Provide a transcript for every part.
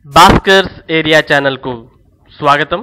Bhaskar's area ఛానల్కు స్వాగతం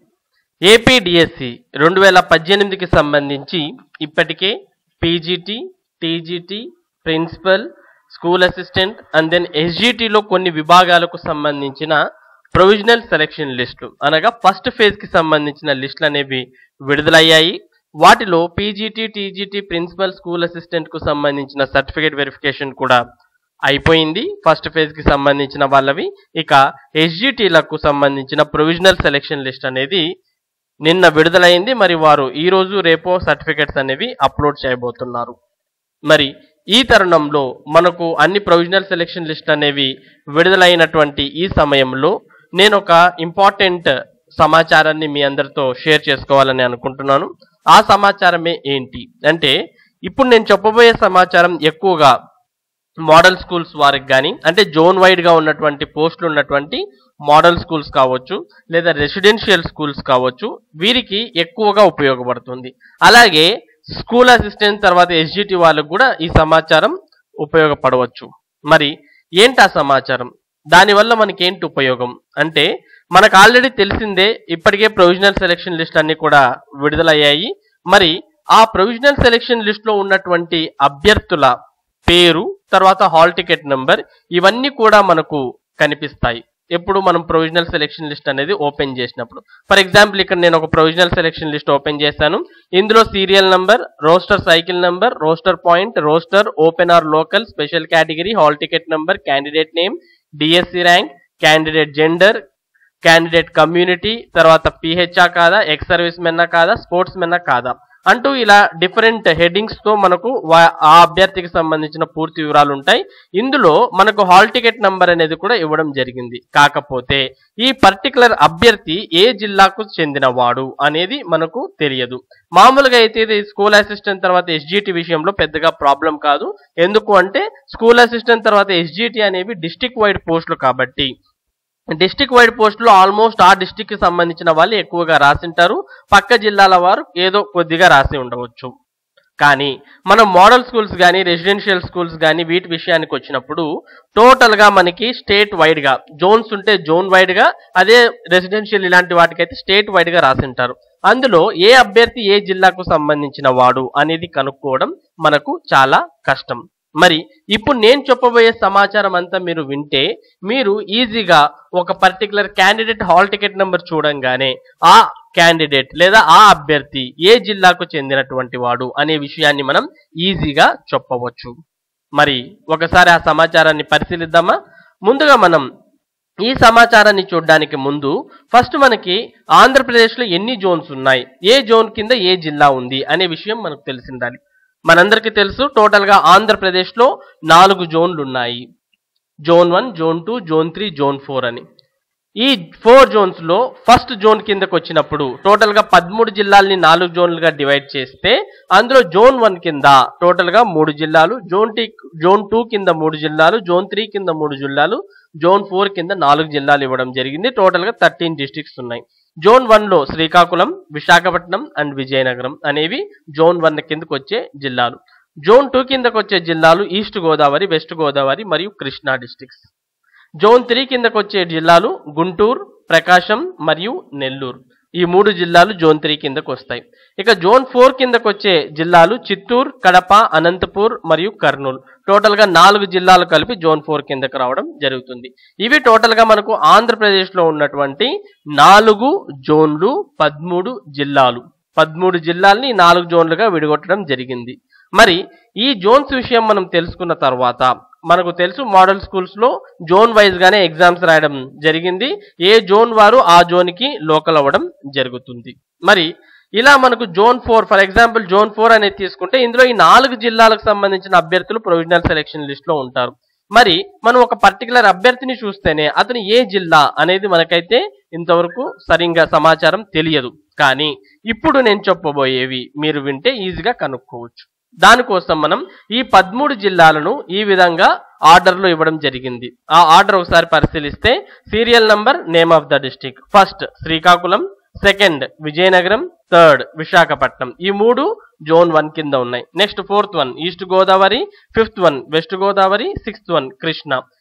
APDSC రెండు వేల పద్దెనిమిదికి సంబంధించి ఇప్పటికే PGT TGT principal school assistant and then ఎస్జిటిలో కొన్ని విభాగాలకు సంబంధించిన ప్రొవిజనల్ సెలక్షన్ లిస్టులు అనగా ఫస్ట్ ఫేజ్కి సంబంధించిన లిస్టులు అనేవి విడుదలయ్యాయి వాటిలో పీజీటీ టీజీటీ ప్రిన్సిపల్ స్కూల్ అసిస్టెంట్కు సంబంధించిన సర్టిఫికేట్ వెరిఫికేషన్ కూడా అయిపోయింది ఫస్ట్ ఫేజ్ కి సంబంధించిన వాళ్ళవి ఇక ఎస్జిటీలకు సంబంధించిన ప్రొవిజనల్ సెలెక్షన్ లిస్ట్ అనేది నిన్న విడుదలైంది మరి వారు ఈ రోజు రేపో సర్టిఫికెట్స్ అనేవి అప్లోడ్ చేయబోతున్నారు మరి ఈ తరుణంలో మనకు అన్ని ప్రొవిజనల్ సెలెక్షన్ లిస్ట్ అనేవి విడుదలైనటువంటి ఈ సమయంలో నేను ఒక ఇంపార్టెంట్ సమాచారాన్ని మీ అందరితో షేర్ చేసుకోవాలని అనుకుంటున్నాను ఆ సమాచారమే ఏంటి అంటే ఇప్పుడు నేను చెప్పబోయే సమాచారం ఎక్కువగా మోడల్ స్కూల్స్ వారికి కానీ అంటే జోన్ వైడ్ గా ఉన్నటువంటి పోస్టులు ఉన్నటువంటి మోడల్ స్కూల్స్ కావచ్చు లేదా రెసిడెన్షియల్ స్కూల్స్ కావచ్చు వీరికి ఎక్కువగా ఉపయోగపడుతుంది అలాగే స్కూల్ అసిస్టెంట్ తర్వాత ఎస్జిటి వాళ్ళకు కూడా ఈ సమాచారం ఉపయోగపడవచ్చు మరి ఏంటి ఆ సమాచారం దానివల్ల మనకి ఏంటి ఉపయోగం అంటే మనకు ఆల్రెడీ తెలిసిందే ఇప్పటికే ప్రొవిజనల్ సెలెక్షన్ లిస్ట్ అన్ని కూడా విడుదలయ్యాయి మరి ఆ ప్రొవిజనల్ సెలెక్షన్ లిస్ట్ లో ఉన్నటువంటి అభ్యర్థుల పేరు తర్వాత హాల్ టికెట్ నెంబర్ ఇవన్నీ కూడా మనకు కనిపిస్తాయి ఎప్పుడు మనం ప్రొవిజనల్ సెలెక్షన్ లిస్ట్ అనేది ఓపెన్ చేసినప్పుడు ఫర్ ఎగ్జాంపుల్ ఇక్కడ నేను ఒక ప్రొవిజనల్ సెలెక్షన్ లిస్ట్ ఓపెన్ చేశాను ఇందులో serial number roster cycle number roster point roster open or local special category hall ticket number candidate name DSC rank candidate gender candidate community తర్వాత పిహెచ్ఆ కాదా ex service మెన్నా కాదా sports మెన్నా కాదా అంటూ ఇలా different headings తో మనకు వా- ఆ అభ్యర్థికి సంబంధించిన పూర్తి వివరాలు ఉంటాయి ఇందులో మనకు హాల్ టికెట్ నంబర్ అనేది కూడా ఇవ్వడం జరిగింది కాకపోతే ఈ పర్టికులర్ అభ్యర్థి ఏ జిల్లాకు చెందినవాడు అనేది మనకు తెలియదు మామూలుగా అయితే ఇది స్కూల్ అసిస్టెంట్ తర్వాత ఎస్జిటి విషయంలో పెద్దగా ప్రాబ్లం కాదు ఎందుకు అంటే స్కూల్ అసిస్టెంట్ తర్వాత ఎస్జిటి అనేవి డిస్టిక్ వైడ్ పోస్టులు కాబట్టి డిస్టిక్ వైడ్ పోస్టులో ఆల్మోస్ట్ ఆ డిస్టిక్ కి సంబంధించిన వాళ్ళు ఎక్కువగా రాసింటారు పక్క జిల్లాల వారు ఏదో కొద్దిగా రాసి ఉండవచ్చు కానీ మనం మోడల్ స్కూల్స్ కానీ రెసిడెన్షియల్ స్కూల్స్ కానీ వీటి విషయానికి వచ్చినప్పుడు టోటల్ గా మనకి స్టేట్ వైడ్ గా జోన్స్ ఉంటే జోన్ వైడ్ గా అదే రెసిడెన్షియల్ ఇలాంటి వాటికైతే స్టేట్ వైడ్ గా రాసింటారు అందులో ఏ అభ్యర్థి ఏ జిల్లాకు సంబంధించిన వాడు అనేది కనుక్కోవడం మనకు చాలా కష్టం మరి ఇప్పుడు నేను చెప్పబోయే సమాచారం అంతా మీరు వింటే మీరు ఈజీగా ఒక particular candidate hall ticket number చూడంగానే ఆ క్యాండిడేట్ లేదా ఆ అభ్యర్థి ఏ జిల్లాకు చెందినటువంటి వాడు అనే విషయాన్ని మనం ఈజీగా చెప్పవచ్చు మరి ఒకసారి ఆ సమాచారాన్ని పరిశీలిద్దామా ముందుగా మనం ఈ సమాచారాన్ని చూడడానికి ముందు ఫస్ట్ మనకి ఆంధ్రప్రదేశ్లో ఎన్ని జోన్స్ ఉన్నాయి ఏ జోన్ కింద ఏ జిల్లా ఉంది అనే విషయం మనకు తెలిసిండాలి మనందరికీ తెలుసు టోటల్ గా ఆంధ్రప్రదేశ్ లో నాలుగు జోన్లు ఉన్నాయి zone one zone two zone three zone four అని ఈ ఫోర్ జోన్స్ లో ఫస్ట్ జోన్ కిందకు వచ్చినప్పుడు టోటల్ గా పదమూడు జిల్లాల్ని నాలుగు జోన్లుగా డివైడ్ చేస్తే అందులో జోన్ వన్ కింద టోటల్ గా మూడు జిల్లాలు జోన్ టీ జోన్ టూ కింద మూడు జిల్లాలు జోన్ త్రీ కింద మూడు జిల్లాలు జోన్ ఫోర్ కింద నాలుగు జిల్లాలు ఇవ్వడం జరిగింది టోటల్ గా థర్టీన్ డిస్ట్రిక్ట్స్ ఉన్నాయి జోన్ వన్ లో శ్రీకాకుళం విశాఖపట్నం అండ్ విజయనగరం అనేవి జోన్ వన్ కిందకు వచ్చే జిల్లాలు జోన్ టూ కిందకు వచ్చే జిల్లాలు ఈస్ట్ గోదావరి వెస్ట్ గోదావరి మరియు కృష్ణా డిస్ట్రిక్ట్స్ జోన్ త్రీ కిందకు వచ్చే జిల్లాలు గుంటూరు ప్రకాశం మరియు నెల్లూరు ఈ మూడు జిల్లాలు జోన్ త్రీ కిందకు వస్తాయి ఇక జోన్ ఫోర్ కిందకు వచ్చే జిల్లాలు చిత్తూరు కడప అనంతపూర్ మరియు కర్నూలు టోటల్ గా నాలుగు జిల్లాలు కలిపి జోన్ ఫోర్ కిందకు రావడం జరుగుతుంది ఇవి టోటల్ గా మనకు ఆంధ్రప్రదేశ్ లో ఉన్నటువంటి నాలుగు జోన్లు పదమూడు జిల్లాలు పదమూడు జిల్లాల్ని నాలుగు జోన్లుగా విడగొట్టడం జరిగింది మరి ఈ జోన్స్ విషయం మనం తెలుసుకున్న తర్వాత మనకు తెలుసు మోడల్ స్కూల్స్ లో జోన్ వైజ్ గానే ఎగ్జామ్స్ రాయడం జరిగింది ఏ జోన్ వారు ఆ జోన్ కి లోకల్ అవ్వడం జరుగుతుంది మరి ఇలా మనకు zone four for example zone four అనేది తీసుకుంటే ఇందులో ఈ నాలుగు జిల్లాలకు సంబంధించిన అభ్యర్థులు ప్రొవిజనల్ సెలెక్షన్ లిస్ట్ లో ఉంటారు మరి మనం ఒక పర్టికులర్ అభ్యర్థిని చూస్తేనే అతను ఏ జిల్లా అనేది మనకైతే ఇంతవరకు సరిగ్గా సమాచారం తెలియదు కానీ ఇప్పుడు నేను చెప్పబోయేవి మీరు వింటే ఈజీగా కనుక్కోవచ్చు దానికోసం మనం ఈ పదమూడు జిల్లాలను ఈ విధంగా ఆర్డర్ లో ఇవ్వడం జరిగింది ఆ ఆర్డర్ ఒకసారి పరిశీలిస్తే serial number name of the district first Srikakulam second Vizianagaram third Visakhapatnam ఈ మూడు జోన్ వన్ కింద ఉన్నాయి next fourth one East Godavari fifth one West Godavari sixth one Krishna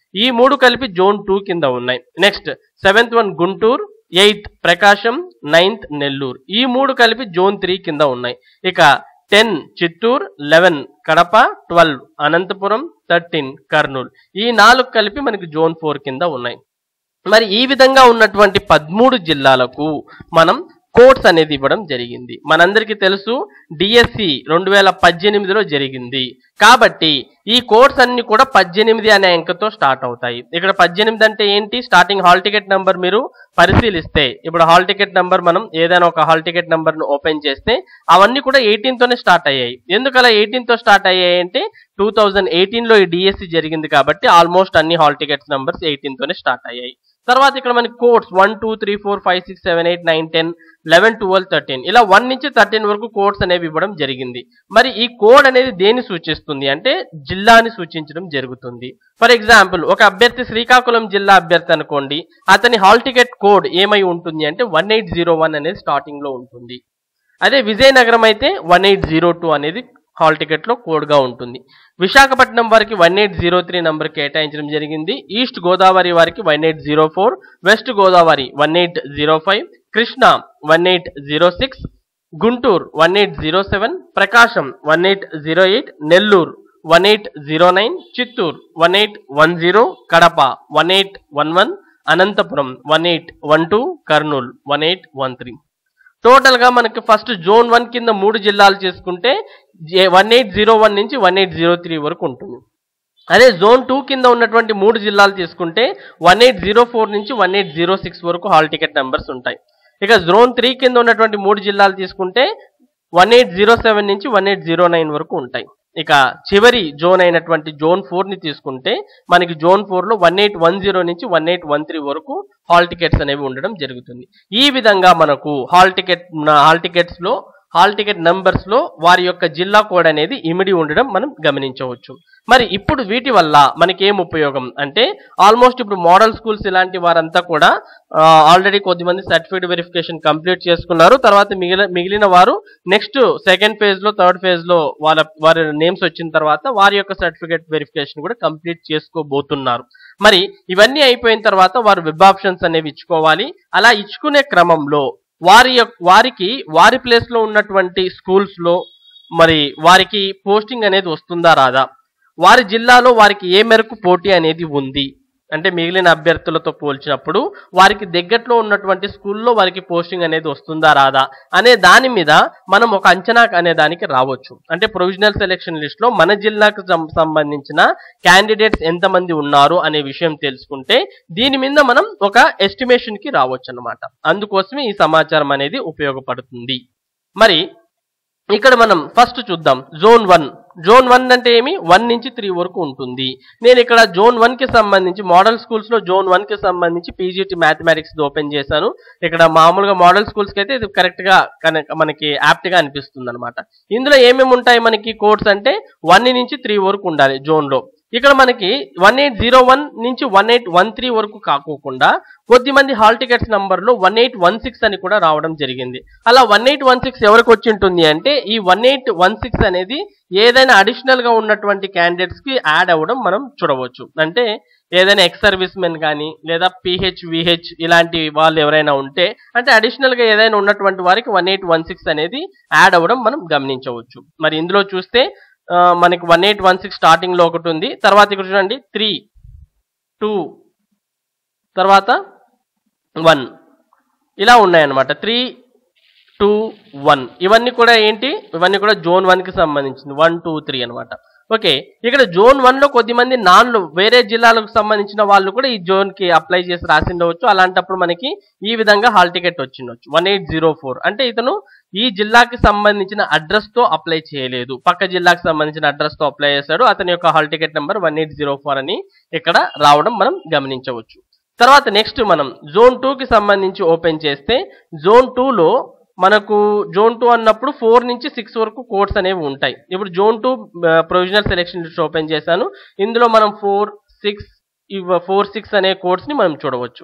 ఈ మూడు కలిపి జోన్ టూ కింద ఉన్నాయి next seventh one Guntur eighth Prakasam ninth Nellore ఈ మూడు కలిపి జోన్ త్రీ కింద ఉన్నాయి ఇక ten Chittoor eleven Kadapa twelve Anantapur thirteen Kurnool ఈ నాలుగు కలిపి మనకి జోన్ ఫోర్ కింద ఉన్నాయి మరి ఈ విధంగా ఉన్నటువంటి పదమూడు జిల్లాలకు మనం కోడ్స్ అనేది ఇవ్వడం జరిగింది మనందరికీ తెలుసు డిఎస్సి రెండు వేల పద్దెనిమిదిలో జరిగింది కాబట్టి ఈ కోడ్స్ అన్ని కూడా పద్దెనిమిది అనే అంకెతో స్టార్ట్ అవుతాయి ఇక్కడ పద్దెనిమిది అంటే ఏంటి స్టార్టింగ్ హాల్ టికెట్ నంబర్ మీరు పరిశీలిస్తే ఇప్పుడు హాల్ టికెట్ నంబర్ మనం ఏదైనా ఒక హాల్ టికెట్ నంబర్ ను ఓపెన్ చేస్తే అవన్నీ కూడా 18 తోనే స్టార్ట్ అయ్యాయి ఎందుకు అలా 18 తో స్టార్ట్ అయ్యాయి అంటే టూ థౌజండ్ ఎయిటీన్ లో ఈ డిఎస్సి జరిగింది కాబట్టి ఆల్మోస్ట్ అన్ని హాల్ టికెట్స్ నంబర్స్ 18 తోనే స్టార్ట్ అయ్యాయి తర్వాత ఇక్కడ మనకి codes one two three four five six seven eight nine ten eleven twelve thirteen ఇలా వన్ నుంచి థర్టీన్ వరకు కోడ్స్ అనేవి ఇవ్వడం జరిగింది మరి ఈ కోడ్ అనేది దేన్ని సూచిస్తుంది అంటే జిల్లాని సూచించడం జరుగుతుంది ఫర్ ఎగ్జాంపుల్ ఒక అభ్యర్థి శ్రీకాకుళం జిల్లా అభ్యర్థి అనుకోండి అతని హాల్ టికెట్ కోడ్ ఏమై ఉంటుంది అంటే వన్ ఎయిట్ జీరో వన్ అనేది స్టార్టింగ్ లో ఉంటుంది అదే విజయనగరం అయితే వన్ ఎయిట్ జీరో టూ అనేది హాల్ టికెట్ లో కోడ్ గా ఉంటుంది విశాఖపట్నం వారికి one eight zero three number కేటాయించడం జరిగింది ఈస్ట్ గోదావరి వారికి one eight zero four West Godavari one eight zero five Krishna one eight zero six Guntur one eight zero seven Prakasam one eight zero eight Nellore one eight zero nine Chittoor one eight one zero Kadapa one eight one one Anantapur one eight one two Kurnool one eight one three total గా మనకి first zone one కింద మూడు జిల్లాలు చేసుకుంటే one eight zero one నుంచి one eight zero three వరకు ఉంటుంది అదే జోన్ టూ కింద ఉన్నటువంటి మూడు జిల్లాలు తీసుకుంటే వన్ ఎయిట్ జీరో ఫోర్ నుంచి వన్ ఎయిట్ జీరో సిక్స్ వరకు హాల్ టికెట్ నెంబర్స్ ఉంటాయి ఇక జోన్ త్రీ కింద ఉన్నటువంటి మూడు జిల్లాలు తీసుకుంటే వన్ ఎయిట్ జీరో సెవెన్ నుంచి వన్ ఎయిట్ జీరో నైన్ వరకు ఉంటాయి ఇక చివరి జోన్ అయినటువంటి జోన్ ఫోర్ ని తీసుకుంటే మనకి జోన్ ఫోర్ లో వన్ ఎయిట్ వన్ జీరో నుంచి వన్ ఎయిట్ వన్ త్రీ వరకు హాల్ టికెట్స్ అనేవి ఉండడం జరుగుతుంది ఈ విధంగా మనకు హాల్ టికెట్ హాల్ టికెట్స్ లో హాల్ టికెట్ నంబర్స్ లో వారి యొక్క జిల్లా కోడ్ అనేది ఇమిడి ఉండడం మనం గమనించవచ్చు మరి ఇప్పుడు వీటి వల్ల మనకి ఏం ఉపయోగం అంటే ఆల్మోస్ట్ ఇప్పుడు మోడల్ స్కూల్స్ ఇలాంటి వారంతా కూడా ఆల్రెడీ కొద్దిమంది సర్టిఫికేట్ వెరిఫికేషన్ కంప్లీట్ చేసుకున్నారు తర్వాత మిగిలిన మిగిలిన వారు నెక్స్ట్ సెకండ్ ఫేజ్ లో థర్డ్ ఫేజ్ లో వాళ్ళ వారి నేమ్స్ వచ్చిన తర్వాత వారి యొక్క సర్టిఫికేట్ వెరిఫికేషన్ కూడా కంప్లీట్ చేసుకోబోతున్నారు మరి ఇవన్నీ అయిపోయిన తర్వాత వారు వెబ్ ఆప్షన్స్ అనేవి ఇచ్చుకోవాలి అలా ఇచ్చుకునే క్రమంలో వారి యొక్క వారికి వారి ప్లేస్ లో ఉన్నటువంటి స్కూల్స్ లో మరి వారికి పోస్టింగ్ అనేది వస్తుందా రాదా వారి జిల్లాలో వారికి ఏ మేరకు పోటీ అనేది ఉంది అంటే మిగిలిన అభ్యర్థులతో పోల్చినప్పుడు వారికి దగ్గరలో ఉన్నటువంటి స్కూల్లో వారికి పోస్టింగ్ అనేది వస్తుందా రాదా అనే దాని మీద మనం ఒక అంచనా అనే దానికి రావచ్చు అంటే ప్రొవిజనల్ సెలెక్షన్ లిస్ట్ లో మన జిల్లాకు సం- సంబంధించిన క్యాండిడేట్స్ ఎంతమంది ఉన్నారు అనే విషయం తెలుసుకుంటే దీని మీద మనం ఒక ఎస్టిమేషన్ కి రావచ్చు అన్నమాట అందుకోసమే ఈ సమాచారం అనేది ఉపయోగపడుతుంది మరి ఇక్కడ మనం ఫస్ట్ చూద్దాం జోన్ వన్ జోన్ వన్ అంటే ఏమి వన్ నుంచి త్రీ వరకు ఉంటుంది నేను ఇక్కడ జోన్ వన్ కి సంబంధించి మోడల్ స్కూల్స్ లో జోన్ వన్ కి సంబంధించి పీజీటీ మ్యాథమెటిక్స్ ఓపెన్ చేశాను ఇక్కడ మామూలుగా మోడల్ స్కూల్స్ కి అయితే ఇది కరెక్ట్ గా కన- మనకి యాప్ట్ గా అనిపిస్తుంది అనమాట ఇందులో ఏమేమి ఉంటాయి మనకి కోడ్స్ అంటే వన్ నుంచి త్రీ వరకు ఉండాలి జోన్ లో ఇక్కడ మనకి వన్ ఎయిట్ జీరో వన్ నుంచి వన్ ఎయిట్ వన్ త్రీ వరకు కాకోకుండా కొద్దిమంది హాల్ టికెట్స్ నంబర్ లో వన్ ఎయిట్ వన్ సిక్స్ అని కూడా రావడం జరిగింది అలా వన్ ఎయిట్ వన్ సిక్స్ ఎవరికి వచ్చి ఉంటుంది అంటే ఈ వన్ ఎయిట్ వన్ సిక్స్ అనేది ఏదైనా అడిషనల్ గా ఉన్నటువంటి క్యాండిడేట్స్ కి యాడ్ అవ్వడం మనం చూడవచ్చు అంటే ఏదైనా ఎక్స్ సర్వీస్ మెన్ కానీ లేదా పిహెచ్ విహెచ్ ఇలాంటి వాళ్ళు ఎవరైనా ఉంటే అంటే అడిషనల్ గా ఏదైనా ఉన్నటువంటి వారికి వన్ ఎయిట్ వన్ సిక్స్ అనేది యాడ్ అవ్వడం మనం గమనించవచ్చు మరి ఇందులో చూస్తే ఆ, మనకి one eight one six starting లో ఒకటి ఉంది తర్వాత ఇక్కడ చూడండి త్రీ టూ తర్వాత వన్ ఇలా ఉన్నాయన్నమాట త్రీ టూ వన్ ఇవన్నీ కూడా ఏంటి ఇవన్నీ కూడా జోన్ వన్ కి సంబంధించింది వన్ టూ త్రీ అనమాట ఓకే ఇక్కడ జోన్ వన్ లో కొద్దిమంది నాన్లు వేరే జిల్లాలకు సంబంధించిన వాళ్ళు కూడా ఈ జోన్ కి అప్లై చేసి రాసిండవచ్చు అలాంటప్పుడు మనకి ఈ విధంగా హాల్ టికెట్ వచ్చిండొచ్చు వన్ ఎయిట్ జీరో ఫోర్ అంటే ఇతను ఈ జిల్లాకి సంబంధించిన అడ్రస్ తో అప్లై చేయలేదు పక్క జిల్లాకి సంబంధించిన అడ్రస్ తో అప్లై చేశాడు అతని యొక్క hall ticket number one eight zero four అని ఇక్కడ రావడం మనం గమనించవచ్చు తర్వాత నెక్స్ట్ మనం జోన్ టూ కి సంబంధించి ఓపెన్ చేస్తే జోన్ టూ లో మనకు జోన్ టూ అన్నప్పుడు ఫోర్ నుంచి సిక్స్ వరకు కోడ్స్ అనేవి ఉంటాయి ఇప్పుడు zone two provisional selection list open చేశాను ఇందులో మనం ఫోర్ సిక్స్ ఫోర్ సిక్స్ అనే కోడ్స్ ని మనం చూడవచ్చు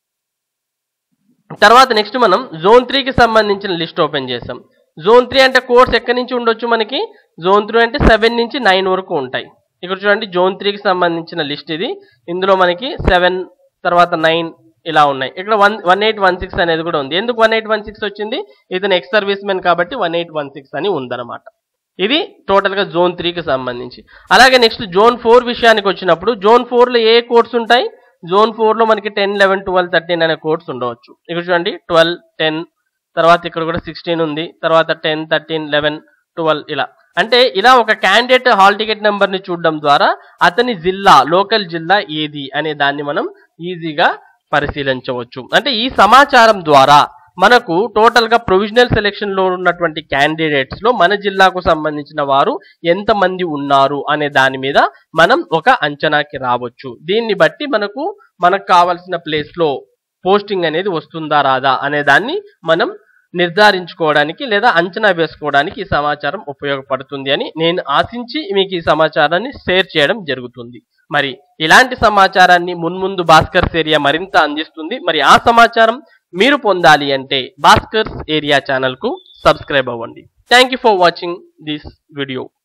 తర్వాత నెక్స్ట్ మనం జోన్ త్రీకి సంబంధించిన లిస్ట్ ఓపెన్ చేసాం జోన్ త్రీ అంటే కోర్స్ ఎక్కడి నుంచి ఉండొచ్చు మనకి జోన్ త్రీ అంటే సెవెన్ నుంచి నైన్ వరకు ఉంటాయి ఇక్కడ చూడండి జోన్ త్రీకి సంబంధించిన లిస్ట్ ఇది ఇందులో మనకి సెవెన్ తర్వాత నైన్ ఇలా ఉన్నాయి ఇక్కడ one one eight one six అనేది కూడా ఉంది ఎందుకు వన్ ఎయిట్ వన్ సిక్స్ వచ్చింది ఇతను ఎక్స్ సర్వీస్ మెన్ కాబట్టి వన్ ఎయిట్ వన్ సిక్స్ అని ఉందన్నమాట ఇది టోటల్ గా జోన్ త్రీకి సంబంధించి అలాగే నెక్స్ట్ జోన్ ఫోర్ విషయానికి వచ్చినప్పుడు జోన్ ఫోర్ లో ఏ కోడ్స్ ఉంటాయి జోన్ ఫోర్ లో మనకి టెన్ లెవెన్ ట్వెల్వ్ థర్టీన్ అనే కోడ్స్ ఉండవచ్చు ఇక్కడ చూడండి ట్వెల్వ్ టెన్ తర్వాత ఇక్కడ కూడా సిక్స్టీన్ ఉంది తర్వాత టెన్ థర్టీన్ లెవెన్ ట్వెల్వ్ ఇలా అంటే ఇలా ఒక క్యాండిడేట్ హాల్ టికెట్ నెంబర్ ని చూడడం ద్వారా అతని జిల్లా లోకల్ జిల్లా ఏది అనే దాన్ని మనం ఈజీగా పరిశీలించవచ్చు అంటే ఈ సమాచారం ద్వారా మనకు టోటల్ గా ప్రొవిజనల్ సెలెక్షన్ లో ఉన్నటువంటి క్యాండిడేట్స్ లో మన జిల్లాకు సంబంధించిన వారు ఎంత మంది ఉన్నారు అనే దాని మీద మనం ఒక అంచనాకి రావచ్చు దీన్ని బట్టి మనకు మనకు కావాల్సిన ప్లేస్ లో పోస్టింగ్ అనేది వస్తుందా రాదా అనే దాన్ని మనం నిర్ధారించుకోవడానికి లేదా అంచనా వేసుకోవడానికి ఈ సమాచారం ఉపయోగపడుతుంది అని నేను ఆశించి మీకు ఈ సమాచారాన్ని షేర్ చేయడం జరుగుతుంది మరి ఇలాంటి సమాచారాన్ని మున్ముందు భాస్కర్స్ ఏరియా మరింత అందిస్తుంది మరి ఆ సమాచారం మీరు పొందాలి అంటే భాస్కర్స్ ఏరియా ఛానల్ కు సబ్స్క్రైబ్ అవ్వండి thank you for watching this video